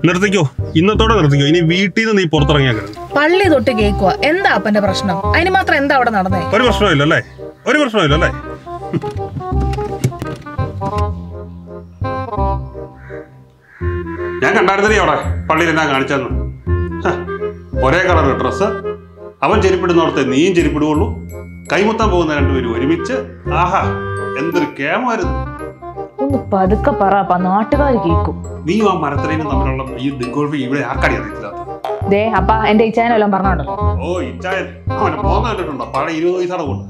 നിർത്തിക്കോ ഇന്നത്തോടെ നിർത്തിക്കോ ഇനി വീട്ടിൽ നിന്ന് നീ പുറത്തിറങ്ങിയാക്കരുത് പള്ളി തൊട്ട് കേൾക്കുക എന്താ അപ്പന്റെ പ്രശ്നം അതിന് മാത്രം എന്താ അവിടെ നടന്നേ ഒരു പ്രശ്നമില്ല അല്ലേ ഒരു പ്രശ്നമില്ല അല്ലേ ഞാൻ കണ്ടായിരുന്നേ അവിടെ പള്ളിയിൽ എന്നാ കാണിച്ചെന്ന് ഹ, ഒരേ കളർ ഡ്രസ്സ് അവൻ ചെരിപ്പിടുന്നോടത്തെ നീയും ചെരിപ്പിടുകയുള്ളൂ കൈമുത്താൻ പോകുന്ന രണ്ടുപേരും ഒരുമിച്ച് ആഹാ എന്തൊരു കേമായിരുന്നു ഒന്ന് പതുക്കെ പറ അപ്പ നാട്ടുകാർ കേൾക്കും നീയും ആ മരത്തിലേനും തമ്മിലുള്ള ഈ ഡിഗോൾഫ് ഇവിടെ ആക്കാടി അറിയത്തില്ല ദേ അപ്പ എന്റെ ഇച്ചാനും എല്ലാം പറഞ്ഞോണ്ടോ ഓ ഇച്ചായൻ അവനെ പോകാൻ കണ്ടിട്ടുണ്ടോ പഴയ ഇരുപത് വയസ്സാണ് കൊണ്ട്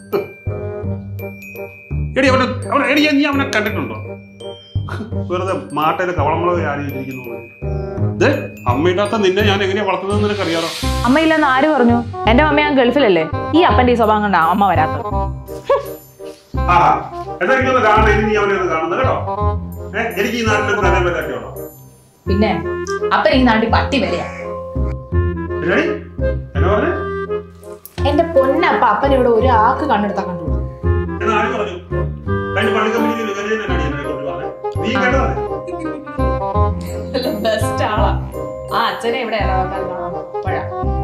എടി അവനെ അവനെ എടി നീ അവനെ കണ്ടിട്ടുണ്ടോ വെറുതെ മാട്ടയില് കവളമുളക് ആലോചിച്ചിരിക്കുന്നു ഇത് അമ്മയില്ലാത്ത നിന്നെ ഞാൻ എങ്ങനെയാ വളർത്തുന്നത് നിനക്ക് അറിയാറോ അമ്മയില്ലെന്ന് ആര് പറഞ്ഞു എന്റെ മമ്മ ഞാൻ ഗൾഫിലല്ലേ ഈ അപ്പന്റെ ഈ സ്വഭാവം കണ്ടാ അമ്മ വരാത്തത് ആ എന്നാ എനിക്കൊന്ന് കാണണം ഇനി നീ അവനെ ഒന്ന് കാണുന്നത് കേട്ടോ ഏഹ് എനിക്ക് ഈ നാട്ടിൽ നല്ല വിലയൊക്കെയുണ്ടോ പിന്നെ അപ്പൻ ഈ നാട്ടിൽ പട്ടി വരെയാ ശരി എന്നാ പറഞ്ഞേ എന്റെ പൊന്നപ്പ അപ്പൻ ഇവിടെ ഒരു ആക്ക് കണ്ടെടുത്താ കണ്ടു എന്നാ ആര് പറഞ്ഞു കഴിഞ്ഞ പള്ളി കമ്പനിക്ക് വികസനം തന്നെ എന്നെ കൊണ്ടുപോകാൻ നീ കേട്ടതല്ലേ ബെസ്റ്റ് ആളാ ആ അച്ഛനെ ഇവിടെ അപ്പോഴാ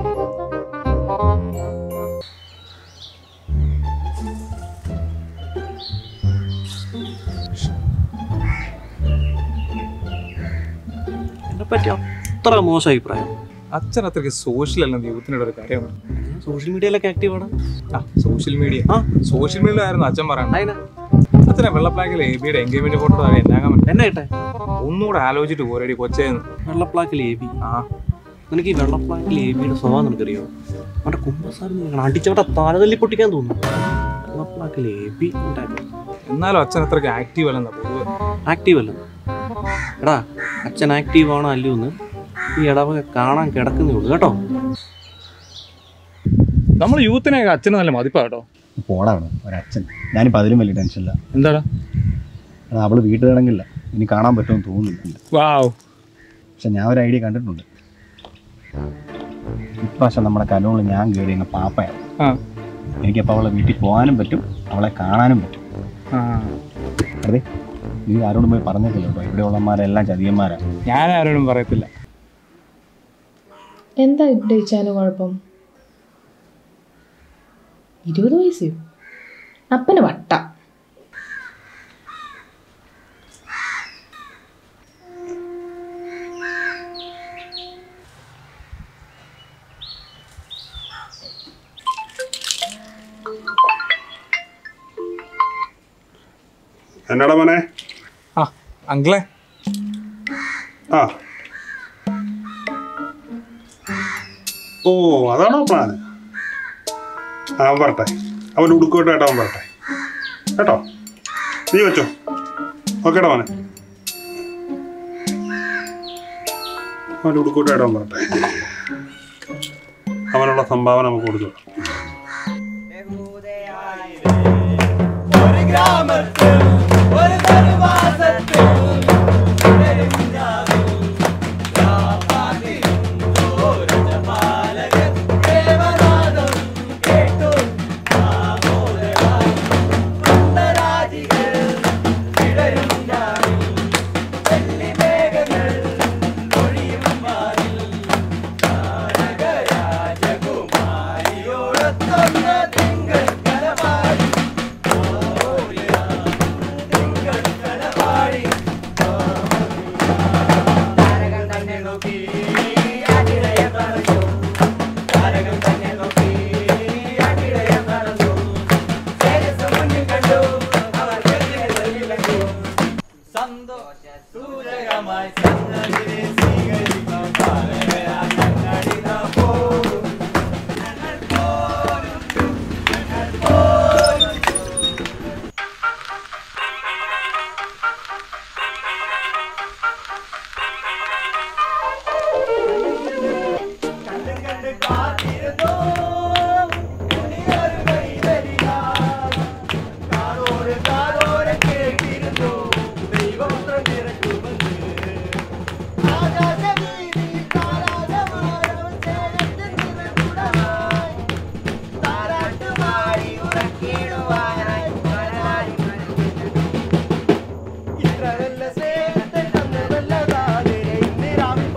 എന്നെ പറ്റി അത്ര മോശം അഭിപ്രായം അച്ഛൻ അത്രയ്ക്ക് സോഷ്യൽ അല്ലെന്ന് യൂത്തിനോട് ഒരു കാര്യമുണ്ട് സോഷ്യൽ മീഡിയയിലൊക്കെ ആക്റ്റീവാണ് ആ സോഷ്യൽ മീഡിയ ആ. സോഷ്യൽ മീഡിയയിലായിരുന്നു അച്ഛൻ പറയണത് അതിനാ അച്ഛനെ വെള്ളപ്ലാക്കിൽ എ ബിയുടെ എൻഗേജ്മെന്റ് ഫോട്ടോ താഴെ എന്നാകാൻ പറ്റും എന്നെ കേട്ടെ ഒന്നുകൂടെ ആലോചിച്ചിട്ട് പോരടി കൊച്ചേന്ന് വെള്ളപ്ലാക്കിൽ എ ബി ആ നിനക്ക് ഈ വെള്ളപ്ലാക്കിൽ എ ബിയുടെ സ്വഭാവം നിനക്കറിയോ അവൻ്റെ കുമ്പസാരം നിങ്ങൾ അടിച്ചവടെ തലതല്ലി പൊട്ടിക്കാൻ തോന്നുന്നു വെള്ളപ്ലാക്കിൽ എ ബി എന്നാലും അച്ഛൻ അത്രയ്ക്ക് ആക്റ്റീവ് അല്ലെന്നാ പൊതുവെ ആക്റ്റീവ് അല്ല എടാ അച്ഛൻ ആക്റ്റീവ് ആണോ അല്ലയോ എന്ന് ഈ ഇടവക കാണാൻ കിടക്കുന്നേ ഉള്ളൂ കേട്ടോ നമ്മൾ യൂത്തിനെയൊക്കെ അച്ഛന് നല്ല മതിപ്പാ കേട്ടോ പോടാണ് ഒരച്ഛൻ ഞാനിപ്പോൾ അതിലും വലിയ ടെൻഷനില്ല എന്താടാ അത് അവള് വീട്ടിൽ കിടങ്ങില്ല ഇനി കാണാൻ പറ്റുമെന്ന് തോന്നുന്നില്ല വാവ് പക്ഷെ ഞാൻ ഒരു ഐഡിയ കണ്ടിട്ടുണ്ട് ഇപ്രാവശ്യം നമ്മുടെ കലോണിൽ ഞാൻ കയറി അങ്ങ് പാപ്പയാണ് ആ എനിക്കപ്പോൾ അവളെ വീട്ടിൽ പോകാനും പറ്റും അവളെ കാണാനും പറ്റും ആ അതെ നീ ആരോടും പോയി പറഞ്ഞേക്കില്ല കേട്ടോ ഇവിടെ ഉള്ളമാരെല്ലാം ചതിയന്മാരാണ് ഞാൻ ആരോടും പറയത്തില്ല എന്താ ഇവിടെ ഇച്ചാന് കുഴപ്പം ഇരുപത് വയസ്സ് അപ്പന് വട്ട എന്നാടാ മോനെ ആ അങ്കിളെ ആ ഓ അതാണോ പ്ലാൻ ആ അവൻ വരട്ടെ അവൻ ഉടുക്കോട്ടായിട്ട് അവൻ വരട്ടെ കേട്ടോ നീ വെച്ചോ ഓക്കേടാ മോനെ അവൻ ഉടുക്കോട്ടായിട്ട് അവൻ വരട്ടെ അവനുള്ള സംഭാവന നമുക്ക് കൊടുത്തു വിടാം. ഇത്രവല്ല സ്നേഹത്തെ തന്നതല്ല താതിരെ ഇന്ന് രാവിലെ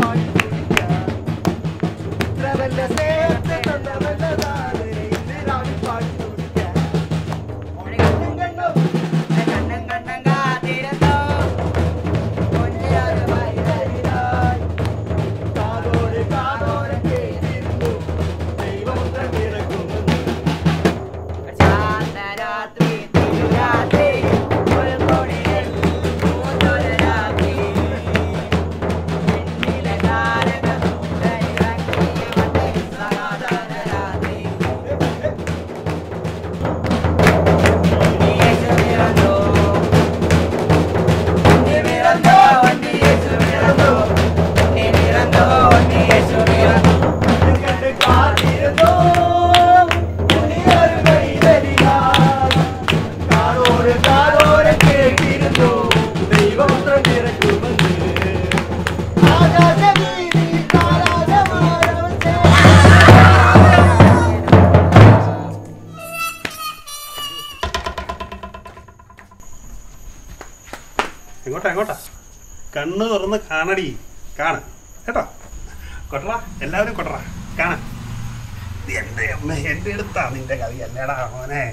എങ്ങോട്ടാ എങ്ങോട്ടാ കണ്ണ് തുറന്ന് കാണടി കാണ കേട്ടോ കൊട്ടറ എല്ലാവരും കൊട്ടറ കാണ എന്റെ അമ്മ എന്റെ അടുത്താ നിന്റെ കവി അല്ലേടാ മോനെ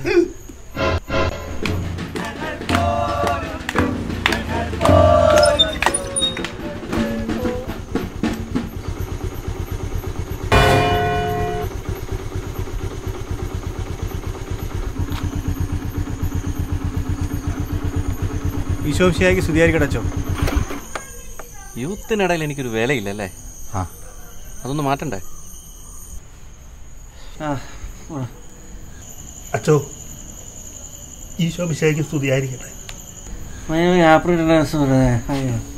ഈശോശിയാക്കി സ്തുതിയായിരിക്കട്ടെ അച്ചോ യൂത്തിനിടയിൽ എനിക്കൊരു വിലയില്ലല്ലേ ആ അതൊന്ന് മാറ്റണ്ടേ അച്ചോ ഈശോ മിശയ്ക്ക് സ്തുതിയായിരിക്കട്ടെ ആപ്പിൾ